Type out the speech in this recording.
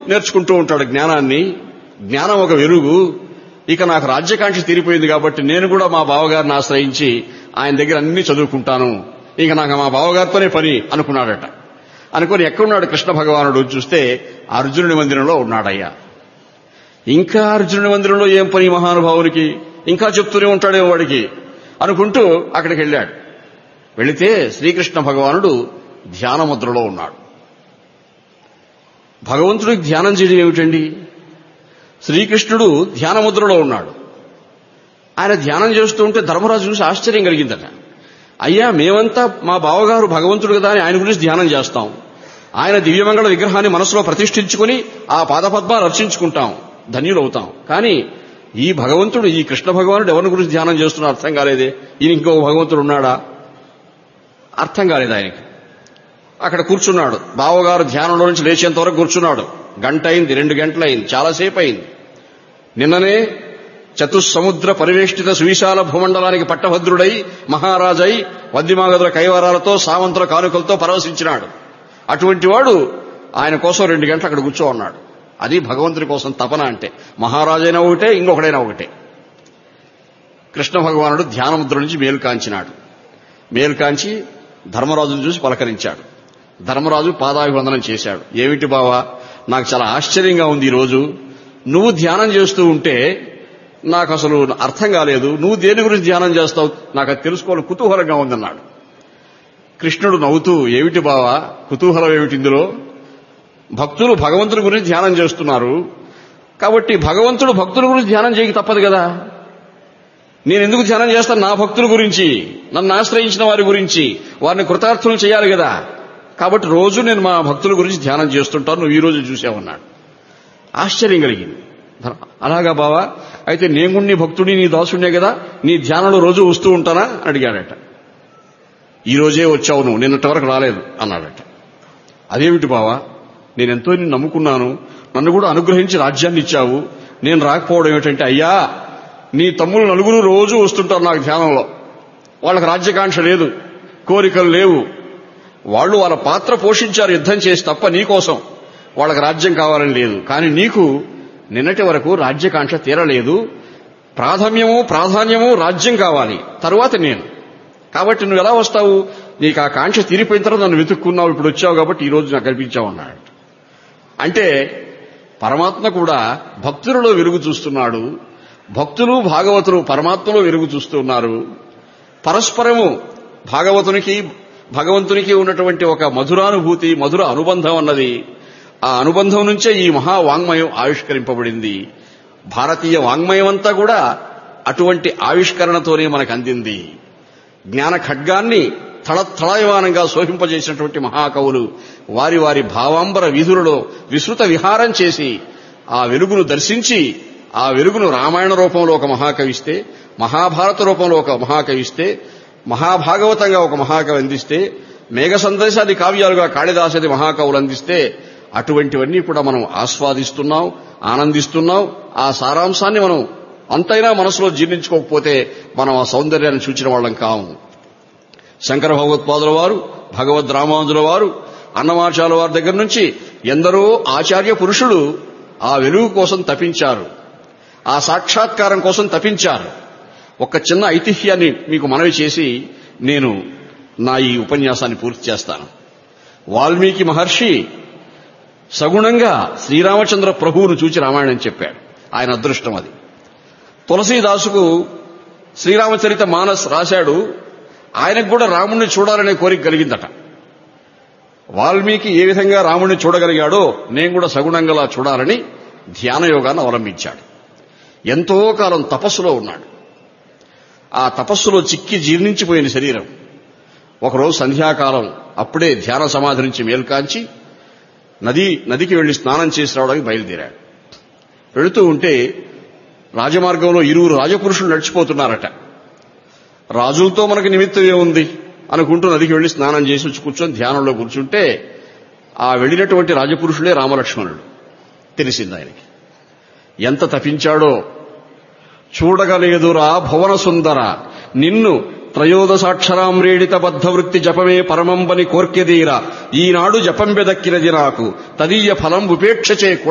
నేర్చుకుంటూ ఉంటాడు జ్ఞానాన్ని జ్ఞానం ఒక వెలుగు ఇక నాకు రాజ్యకాంక్ష తీరిపోయింది కాబట్టి నేను కూడా మా బావగారిని ఆశ్రయించి ఆయన దగ్గర అన్ని చదువుకుంటాను ఇక నాకు మా బావగారితోనే పని అనుకున్నాడట అనుకుని ఎక్కడున్నాడు కృష్ణ భగవానుడు చూస్తే అర్జునుడి మందిరంలో ఉన్నాడయ్యా ఇంకా అర్జునుడి మందిరంలో ఏం పని ఈ మహానుభావునికి ఇంకా చెప్తూనే ఉంటాడేమో వాడికి అనుకుంటూ అక్కడికి వెళ్ళాడు వెళితే శ్రీకృష్ణ భగవానుడు ధ్యానముద్రలో ఉన్నాడు భగవంతుడికి ధ్యానం చేయడం ఏమిటండి శ్రీకృష్ణుడు ధ్యానముద్రలో ఉన్నాడు ఆయన ధ్యానం చేస్తూ ఉంటే ధర్మరాజు చూసి ఆశ్చర్యం కలిగిందట అయ్యా మేమంతా మా బావగారు భగవంతుడు కదా అని ఆయన గురించి ధ్యానం చేస్తాం ఆయన దివ్యమంగళ విగ్రహాన్ని మనసులో ప్రతిష్ఠించుకుని ఆ పాదపద్మాలు రక్షించుకుంటాం ధన్యులవుతాం కానీ ఈ భగవంతుడు ఈ కృష్ణ భగవానుడు ఎవరి గురించి ధ్యానం చేస్తున్నా అర్థం కాలేదే ఈయన ఇంకో భగవంతుడు ఉన్నాడా అర్థం కాలేదు ఆయనకి అక్కడ కూర్చున్నాడు బావగారు ధ్యానంలో నుంచి లేచేంత వరకు కూర్చున్నాడు గంట అయింది రెండు గంటలైంది చాలాసేపు అయింది నిన్ననే చతుస్సముద్ర పరివేష్టిత సువిశాల భూమండలానికి పట్టభద్రుడై మహారాజై వద్దిమాగదుల కైవరాలతో సామంతుల కానుకలతో పరవశించినాడు అటువంటి వాడు ఆయన కోసం రెండు గంటలు అక్కడ కూర్చో ఉన్నాడు అది భగవంతుడి కోసం తపన అంటే మహారాజైనా ఒకటే ఇంకొకడైనా ఒకటే కృష్ణ భగవానుడు ధ్యానముద్ర నుంచి మేలు కాంచినాడు మేలు కాంచి ధర్మరాజును చూసి పలకరించాడు ధర్మరాజు పాదాభివందనం చేశాడు ఏమిటి బావా నాకు చాలా ఆశ్చర్యంగా ఉంది ఈరోజు నువ్వు ధ్యానం చేస్తూ ఉంటే నాకు అసలు అర్థం కాలేదు నువ్వు దేని గురించి ధ్యానం చేస్తావు నాకు అది తెలుసుకోవాలి కుతూహలంగా ఉందన్నాడు కృష్ణుడు నవ్వుతూ ఏమిటి బావా కుతూహలం ఏమిటి ఇందులో భక్తులు భగవంతుడి గురించి ధ్యానం చేస్తున్నారు కాబట్టి భగవంతుడు భక్తుల గురించి ధ్యానం చేయక తప్పదు కదా నేను ఎందుకు ధ్యానం చేస్తాను నా భక్తుల గురించి నన్ను ఆశ్రయించిన వారి గురించి వారిని కృతార్థులు చేయాలి కదా కాబట్టి రోజు నేను మా భక్తుల గురించి ధ్యానం చేస్తుంటాను నువ్వు ఈ రోజు చూసావన్నాడు ఆశ్చర్యం కలిగింది అలాగా బావా అయితే నేను నీ భక్తుడి నీ దాసుడినే కదా నీ ధ్యానంలో రోజు వస్తూ ఉంటానా అని అడిగాడట ఈ రోజే వచ్చావు నువ్వు నిన్నటి వరకు రాలేదు అన్నాడట అదేమిటి బావా నేనెంతో నిన్ను నమ్ముకున్నాను నన్ను కూడా అనుగ్రహించి రాజ్యాన్ని ఇచ్చావు నేను రాకపోవడం ఏమిటంటే అయ్యా నీ తమ్ములు నలుగురు రోజు వస్తుంటారు నాకు ధ్యానంలో వాళ్ళకి రాజ్యకాంక్ష లేదు కోరికలు లేవు వాళ్ళు వాళ్ళ పాత్ర పోషించారు యుద్ధం చేసి తప్ప నీకోసం వాళ్ళకి రాజ్యం కావాలని లేదు కానీ నీకు నిన్నటి వరకు రాజ్యకాంక్ష తీరలేదు ప్రాధాన్యము ప్రాధాన్యము రాజ్యం కావాలి తరువాత నేను కాబట్టి నువ్వు ఎలా వస్తావు నీకు ఆ కాంక్ష తీరిపోయిన తర్వాత నన్ను వెతుక్కున్నావు ఇప్పుడు వచ్చావు కాబట్టి ఈ రోజు నాకు కనిపించావు అన్నాడు అంటే పరమాత్మ కూడా భక్తులలో వెలుగు చూస్తున్నాడు భక్తులు భాగవతులు పరమాత్మలో వెలుగు చూస్తున్నారు పరస్పరము భాగవతునికి భగవంతునికి ఉన్నటువంటి ఒక మధురానుభూతి మధుర అనుబంధం అన్నది ఆ అనుబంధం నుంచే ఈ మహా వాంగ్మయం ఆవిష్కరింపబడింది భారతీయ వాంగ్మయం అంతా కూడా అటువంటి ఆవిష్కరణతోనే మనకు అందింది జ్ఞాన ఖడ్గాన్ని తళతళయమానంగా శోభింపజేసినటువంటి మహాకవులు వారి వారి భావాంబర వీధులలో విస్తృత విహారం చేసి ఆ వెలుగును దర్శించి ఆ వెలుగును రామాయణ రూపంలో ఒక మహాకవిస్తే మహాభారత రూపంలో ఒక మహాకవిస్తే మహాభాగవతంగా ఒక మహాకవి అందిస్తే మేఘ సందేశాది కావ్యాలుగా కాళిదాసది మహాకవులు అందిస్తే అటువంటివన్నీ కూడా మనం ఆస్వాదిస్తున్నాం ఆనందిస్తున్నాం ఆ సారాంశాన్ని మనం అంతైనా మనసులో జీర్ణించుకోకపోతే మనం ఆ సౌందర్యాన్ని చూచిన వాళ్ళం కాము శంకర భగవత్పాదుల వారు భగవద్ రామానుజుల వారు అన్నమాచార్యుల వారి దగ్గర నుంచి ఎందరో ఆచార్య పురుషులు ఆ వెలుగు కోసం తపించారు ఆ సాక్షాత్కారం కోసం తపించారు ఒక చిన్న ఐతిహ్యాన్ని మీకు మనవి చేసి నేను నా ఈ ఉపన్యాసాన్ని పూర్తి చేస్తాను వాల్మీకి మహర్షి సగుణంగా శ్రీరామచంద్ర ప్రభువును చూచి రామాయణం చెప్పాడు ఆయన అదృష్టం అది తులసీదాసుకు శ్రీరామచరిత మానస్ రాశాడు ఆయనకు కూడా రాముణ్ణి చూడాలనే కోరిక కలిగిందట వాల్మీకి ఏ విధంగా రాముణ్ణి చూడగలిగాడో నేను కూడా సగుణంగా చూడాలని ధ్యాన యోగాన్ని అవలంబించాడు ఎంతో కాలం తపస్సులో ఉన్నాడు ఆ తపస్సులో చిక్కి జీర్ణించిపోయిన శరీరం ఒకరోజు సంధ్యాకాలం అప్పుడే ధ్యాన సమాధి నుంచి మేల్కాంచి నది నదికి వెళ్లి స్నానం చేసి రావడానికి బయలుదేరాడు వెళుతూ ఉంటే రాజమార్గంలో ఇరువురు రాజపురుషులు నడిచిపోతున్నారట రాజులతో మనకి నిమిత్తం ఏముంది అనుకుంటూ నదికి వెళ్లి స్నానం చేసి వచ్చి కూర్చొని ధ్యానంలో కూర్చుంటే ఆ వెళ్ళినటువంటి రాజపురుషులే రామలక్ష్మణుడు తెలిసింది ఆయనకి ఎంత తపించాడో చూడగలేదురా భువన సుందర నిన్ను త్రయోదశాక్షరామ్రేడిత బద్ధవృత్తి జపమే పరమంబని కోర్కెదీర ఈనాడు జపంబెదక్కినది నాకు తదీయ ఫలం ఉపేక్షచే